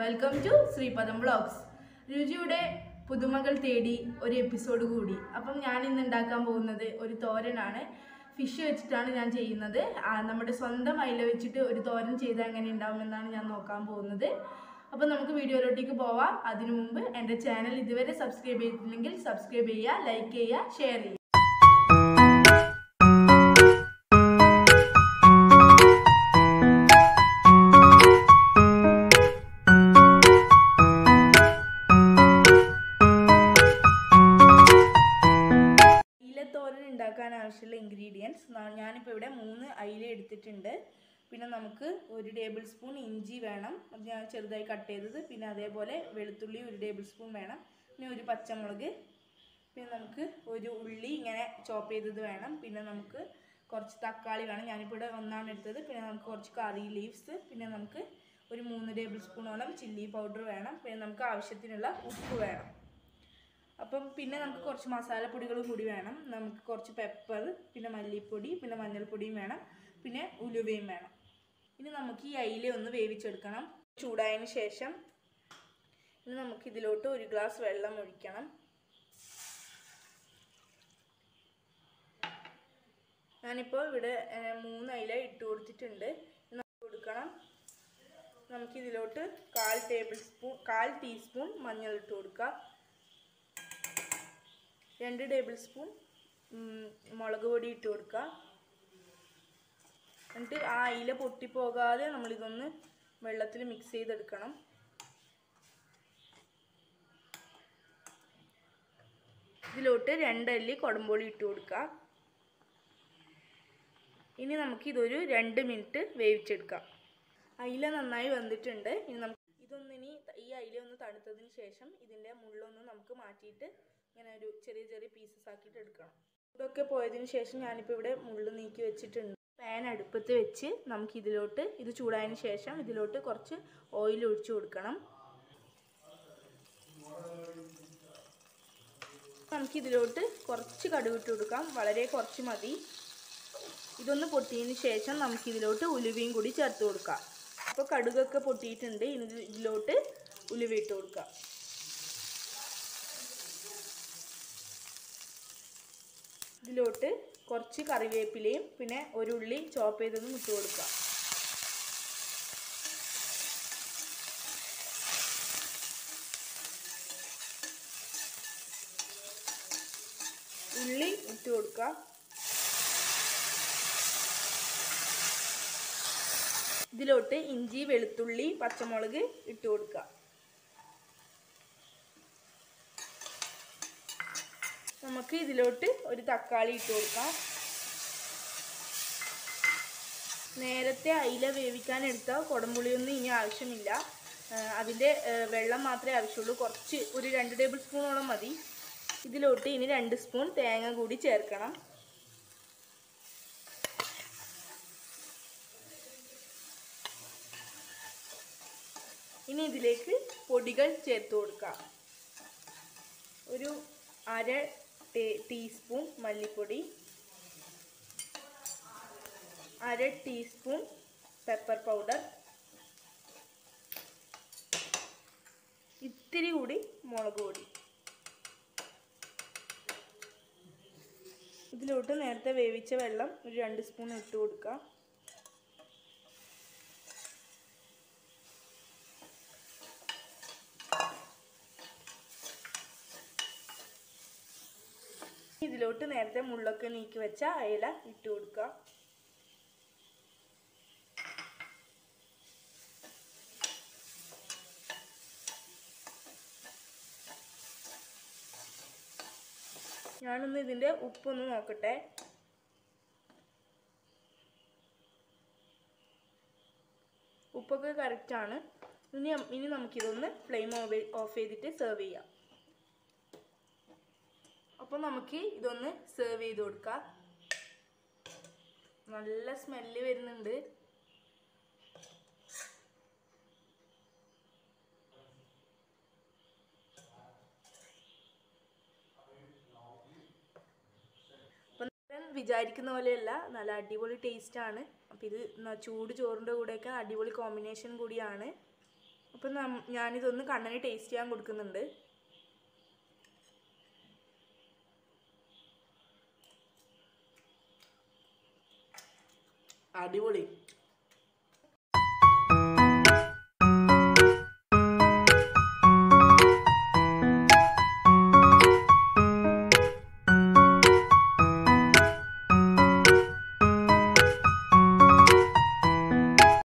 welcome to Sreepadam vlogs രുചിയുടെ പുതുമകൾ തേടി ഒരു എപ്പിസോഡ് കൂടി അപ്പം ഞാൻ ഇന്ന് ഉണ്ടാക്കാൻ പോകുന്നത് ഒരു തോരനാണ് ഫിഷ് വെച്ചിട്ടാണ് ഞാൻ ചെയ്യുന്നത് ആ, നമ്മുടെ സ്വന്തം അയില വെച്ചിട്ട് ഒരു തോരൻ ചെയ്താൽ എങ്ങനെ ഉണ്ടാവുമെന്നാണ് ഞാൻ നോക്കാൻ പോകുന്നത് അപ്പം നമുക്ക് വീഡിയോയിലോട്ടേക്ക് പോവാം അതിനു മുമ്പ് എൻ്റെ ചാനൽ ഇതുവരെ സബ്സ്ക്രൈബ് ചെയ്തിട്ടില്ലെങ്കിൽ സബ്സ്ക്രൈബ് ചെയ്യുക ലൈക്ക് ചെയ്യുക ഷെയർ ചെയ്യുക അയിലത്തോരൻ ഉണ്ടാക്കാൻ ആവശ്യമുള്ള ഇൻഗ്രീഡിയൻസ് ഞാനിപ്പോൾ ഇവിടെ മൂന്ന് അയില എടുത്തിട്ടുണ്ട് പിന്നെ നമുക്ക് ഒരു ടേബിൾ സ്പൂൺ ഇഞ്ചി വേണം അത് ഞാൻ ചെറുതായി കട്ട് ചെയ്തത് പിന്നെ അതേപോലെ വെളുത്തുള്ളി ഒരു ടേബിൾ സ്പൂൺ വേണം പിന്നെ ഒരു പച്ചമുളക് പിന്നെ നമുക്ക് ഒരു ഉള്ളി ഇങ്ങനെ ചോപ്പ് ചെയ്തത് വേണം പിന്നെ നമുക്ക് കുറച്ച് തക്കാളി വേണം ഞാനിപ്പോൾ ഇവിടെ ഒന്നാണ് എടുത്തത് പിന്നെ നമുക്ക് കുറച്ച് കറി ലീവ്സ് പിന്നെ നമുക്ക് ഒരു മൂന്ന് ടേബിൾ സ്പൂണോളം ചില്ലി പൗഡർ വേണം പിന്നെ നമുക്ക് ആവശ്യത്തിനുള്ള ഉപ്പ് വേണം അപ്പം പിന്നെ നമുക്ക് കുറച്ച് മസാലപ്പൊടികൾ കൂടി വേണം നമുക്ക് കുറച്ച് പെപ്പർ പിന്നെ മല്ലിപ്പൊടി പിന്നെ മഞ്ഞൾപ്പൊടിയും വേണം പിന്നെ ഉലുവയും വേണം ഇനി നമുക്ക് ഈ അയില ഒന്ന് വേവിച്ചെടുക്കണം ചൂടായതിന് ശേഷം ഇനി നമുക്ക് ഇതിലോട്ട് ഒരു ഗ്ലാസ് വെള്ളം ഒഴിക്കണം ഞാനിപ്പോൾ ഇവിടെ ഏർ, മൂന്ന് അയില ഇട്ട് കൊടുത്തിട്ടുണ്ട് ഇനി നമുക്ക് കൊടുക്കണം നമുക്കിതിലോട്ട് കാൽ ടേബിൾ സ്പൂൺ കാൽ ടീസ്പൂൺ മഞ്ഞൾ ഇട്ട് കൊടുക്കാം രണ്ട് ടേബിൾ സ്പൂൺ ഉം, മുളക് പൊടി ഇട്ട് കൊടുക്കുക എന്നിട്ട് ആ അയില പൊട്ടിപ്പോകാതെ നമ്മളിതൊന്ന് വെള്ളത്തിൽ മിക്സ് ചെയ്തെടുക്കണം ഇതിലോട്ട് രണ്ടല്ലി കുടംപൊളി ഇട്ട് കൊടുക്കുക ഇനി നമുക്കിതൊരു രണ്ട് മിനിറ്റ് വേവിച്ചെടുക്കാം അയില നന്നായി വെന്തിട്ടുണ്ട് ഇനി നമുക്ക് ഇതൊന്നിനി ഈ അയില ഒന്ന് തണുത്തതിന് ശേഷം ഇതിൻ്റെ മുള്ളൊന്ന് നമുക്ക് മാറ്റിയിട്ട് ഇങ്ങനെ ഒരു ചെറിയ ചെറിയ പീസസ് ആക്കിയിട്ട് എടുക്കണം ഇതൊക്കെ പോയതിന് ശേഷം ഞാനിപ്പോൾ ഇവിടെ മുള്ള് നീക്കി വെച്ചിട്ടുണ്ട് പാൻ അടുപ്പത്ത് വെച്ച് നമുക്ക് ഇതിലോട്ട് ഇത് ചൂടായതിന് ശേഷം ഇതിലോട്ട് കുറച്ച് ഓയിൽ ഒഴിച്ചു കൊടുക്കണം നമുക്കിതിലോട്ട് കുറച്ച് കടുകിട്ട് കൊടുക്കാം വളരെ കുറച്ച് മതി ഇതൊന്ന് പൊട്ടിയതിന് ശേഷം നമുക്കിതിലോട്ട് ഉലുവയും കൂടി ചേർത്ത് കൊടുക്കാം അപ്പോൾ കടുകൊക്കെ പൊട്ടിയിട്ടുണ്ട് ഇനി ഇത് ഇതിലോട്ട് ഉലുവ ഇട്ട് കൊടുക്കാം ഇതിലോട്ട് കുറച്ച് കറിവേപ്പിലയും പിന്നെ ഒരു ഉള്ളി ചോപ്പ് ചെയ്തതും ഇട്ട് കൊടുക്കാം ഉള്ളി ഇട്ട് കൊടുക്കുക ഇതിലോട്ട് ഇഞ്ചി വെളുത്തുള്ളി പച്ചമുളക് ഇട്ട് കൊടുക്കുക നമുക്ക് ഇതിലോട്ട് ഒരു തക്കാളി ഇട്ട് കൊടുക്കാം നേരത്തെ അയില വേവിക്കാൻ എടുത്ത കുടംപുളിയൊന്നും ഇനി ആവശ്യമില്ല ആ, അതിൻ്റെ ആ, വെള്ളം മാത്രമേ ആവശ്യമുള്ളൂ കുറച്ച് ഒരു രണ്ട് ടേബിൾ സ്പൂണോളം മതി ഇതിലോട്ട് ഇനി രണ്ട് സ്പൂൺ തേങ്ങ കൂടി ചേർക്കണം ഇനി ഇതിലേക്ക് പൊടികൾ ചേർത്ത് കൊടുക്കാം ഒരു അര ടേ- ടീസ്പൂൺ മല്ലിപ്പൊടി അര ടീസ്പൂൺ പെപ്പർ പൗഡർ ഇത്തിരി കൂടി മുളക് പൊടി ഇതിലോട്ട് നേരത്തെ വേവിച്ച വെള്ളം ഒരു രണ്ട് സ്പൂൺ ഇട്ട് കൊടുക്കാം ഇതിലോട്ട് നേരത്തെ മുള്ളൊക്കെ നീക്കി വെച്ച അയല ഇട്ട് കൊടുക്കുക ഞാനൊന്ന് ഇതിൻ്റെ ഉപ്പൊന്ന് നോക്കട്ടെ ഉപ്പൊക്കെ കറക്റ്റാണ് ഇനി ഇനി നമുക്കിതൊന്ന് ഫ്ലെയിം ഓഫ് ചെയ്തിട്ട് സെർവ് ചെയ്യാം അപ്പോൾ നമുക്ക് ഇതൊന്ന് സെർവ് ചെയ്ത് കൊടുക്കാം നല്ല സ്മെല്ല് വരുന്നുണ്ട് അപ്പം ഞാൻ വിചാരിക്കുന്ന പോലെയല്ല നല്ല അടിപൊളി ടേസ്റ്റ് ആണ് അപ്പോൾ ഇത് ന- ചൂട് ചോറിൻ്റെ കൂടെയൊക്കെ അടിപൊളി കോമ്പിനേഷൻ കൂടിയാണ് അപ്പോൾ ഇപ്പം നം- ഞാനിതൊന്ന് കണ്ണന് ടേസ്റ്റ് ചെയ്യാൻ കൊടുക്കുന്നുണ്ട് അടിപൊളി